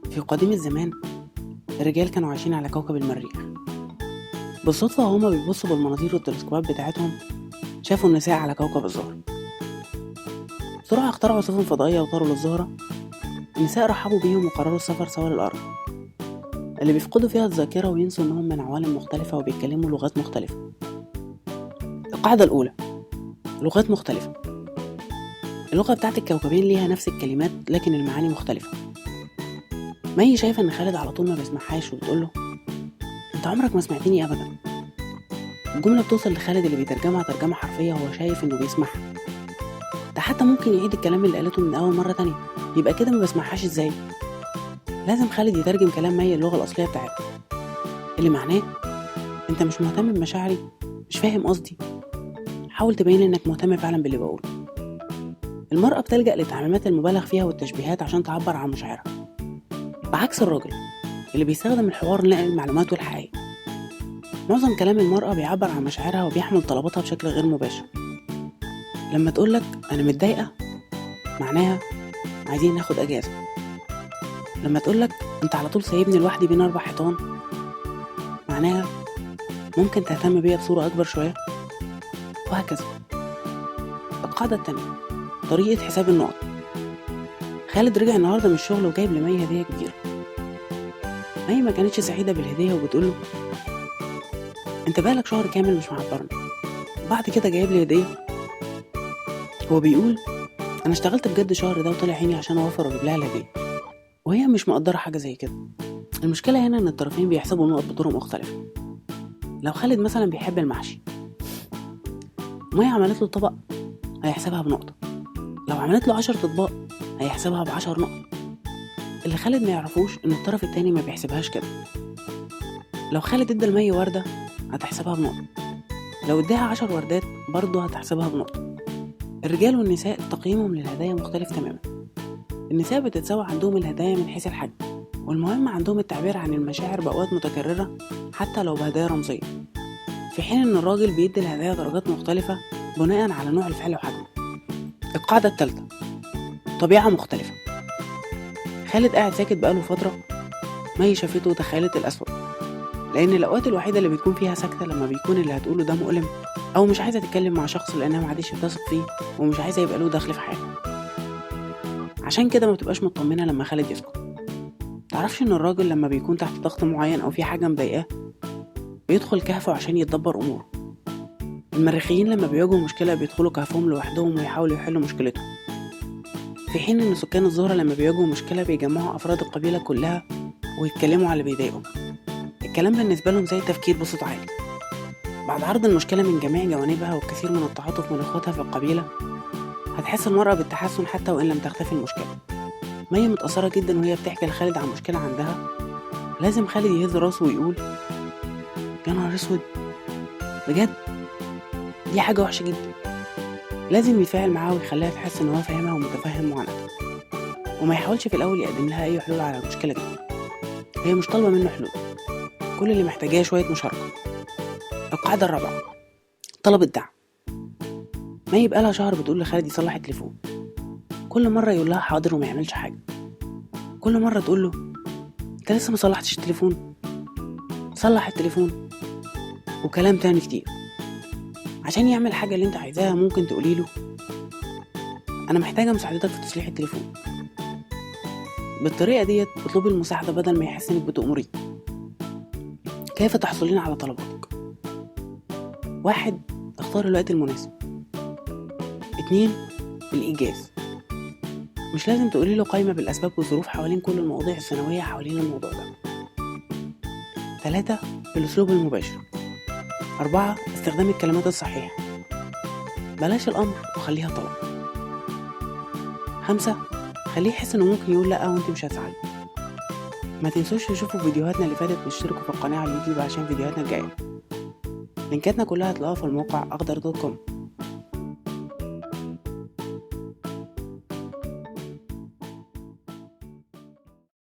في قديم الزمان الرجال كانوا عايشين على كوكب المريخ بالصدفة هما بيبصوا بالمناظير والتلسكوبات بتاعتهم شافوا النساء على كوكب الزهرة بسرعة اخترعوا سفن فضائية وطاروا للزهرة النساء رحبوا بيهم وقرروا السفر سوا للأرض اللي بيفقدوا فيها الذاكرة وينسوا إنهم من عوالم مختلفة وبيتكلموا لغات مختلفة القاعدة الأولى لغات مختلفة اللغة بتاعت الكوكبين ليها نفس الكلمات لكن المعاني مختلفة مي شايفة إن خالد على طول ما بيسمعهاش وبتقوله أنت عمرك ما سمعتني أبدا الجملة بتوصل لخالد اللي بيترجمها ترجمة حرفية وهو شايف إنه بيسمعها ده حتى ممكن يعيد الكلام اللي قالته من أول مرة تانية يبقى كده ما بسمعهاش إزاي لازم خالد يترجم كلام مي اللغة الأصلية بتاعتها اللي معناه أنت مش مهتم بمشاعري مش فاهم قصدي حاول تبين إنك مهتم فعلا باللي بقوله المرأة بتلجأ للتعميمات المبالغ فيها والتشبيهات عشان تعبر عن مشاعرها بعكس الراجل اللي بيستخدم الحوار لنقل المعلومات والحقائق معظم كلام المرأة بيعبر عن مشاعرها وبيحمل طلباتها بشكل غير مباشر لما تقولك أنا متضايقة معناها عايزين ناخد أجازة لما تقولك أنت على طول سايبني لوحدي بين أربع حيطان معناها ممكن تهتم بيا بصورة أكبر شوية وهكذا القاعدة التانية طريقة حساب النقط خالد رجع النهاردة من الشغل وجايب لمي هدية كبيرة مي ما كانتش سعيدة بالهدية وبتقوله انت بقالك شهر كامل مش معبرنا بعد كده جايب لي هدية هو بيقول انا اشتغلت بجد شهر ده وطلع عيني عشان اوفر واجيب لها الهدية وهي مش مقدرة حاجة زي كده المشكلة هنا ان الطرفين بيحسبوا النقط بطرق مختلفة لو خالد مثلا بيحب المحشي مي عملت له طبق هيحسبها بنقطة لو عملت له عشر أطباق هيحسبها بعشر نقط اللي خالد ما يعرفوش إن الطرف التاني ما بيحسبهاش كده لو خالد ادى لمي وردة هتحسبها بنقطة لو اداها عشر وردات برضه هتحسبها بنقطة الرجال والنساء تقييمهم للهدايا مختلف تماما النساء بتتساوى عندهم الهدايا من حيث الحجم والمهم عندهم التعبير عن المشاعر بأوقات متكررة حتى لو بهدايا رمزية في حين إن الراجل بيدي الهدايا درجات مختلفة بناء على نوع الفعل وحجمه القاعدة التالتة طبيعة مختلفة خالد قاعد ساكت بقاله فترة مي شافته وتخيلت الأسوأ لأن الأوقات الوحيدة اللي بتكون فيها ساكتة لما بيكون اللي هتقوله ده مؤلم أو مش عايزة تتكلم مع شخص لأنها معادش بتثق فيه ومش عايزة يبقى له دخل في حياتها عشان كده ما بتبقاش مطمنة لما خالد يسكت تعرفش إن الراجل لما بيكون تحت ضغط معين أو في حاجة مضايقاه بيدخل كهفه عشان يتدبر أموره المريخيين لما بيواجهوا مشكلة بيدخلوا كهفهم لوحدهم ويحاولوا يحلوا مشكلتهم في حين إن سكان الزهرة لما بيواجهوا مشكلة بيجمعوا أفراد القبيلة كلها ويتكلموا على اللي بيضايقهم الكلام بالنسبة لهم زي التفكير بصوت عالي بعد عرض المشكلة من جميع جوانبها والكثير من التعاطف من إخواتها في القبيلة هتحس المرأة بالتحسن حتى وإن لم تختفي المشكلة مي متأثرة جدا وهي بتحكي لخالد عن مشكلة عندها لازم خالد يهز راسه ويقول يا نهار اسود بجد دي حاجة وحشة جدا لازم يتفاعل معاها ويخليها تحس إن هو فاهمها ومتفهم معاناتها وما يحاولش في الأول يقدم لها أي حلول على المشكلة دي هي مش طالبة منه حلول كل اللي محتاجاه شوية مشاركة القاعدة الرابعة طلب الدعم ما يبقى لها شهر بتقول لخالد يصلح التليفون كل مرة يقول لها حاضر وما يعملش حاجة كل مرة تقول له انت لسه ما صلحتش التليفون صلح التليفون وكلام تاني كتير عشان يعمل حاجة اللي انت عايزاها ممكن تقولي له انا محتاجة مساعدتك في تصليح التليفون بالطريقة ديت اطلبي المساعدة بدل ما يحس انك بتأمريه كيف تحصلين على طلباتك واحد اختار الوقت المناسب اتنين الإيجاز مش لازم تقولي له قايمة بالأسباب والظروف حوالين كل المواضيع الثانوية حوالين الموضوع ده تلاتة الأسلوب المباشر أربعة استخدام الكلمات الصحيحة بلاش الأمر وخليها طلب خمسة خليه يحس إنه ممكن يقول لأ وأنت مش هتزعلي ما تنسوش تشوفوا فيديوهاتنا اللي فاتت وتشتركوا في القناة على اليوتيوب عشان فيديوهاتنا الجاية لينكاتنا كلها هتلاقوها في الموقع أخضر دوت كوم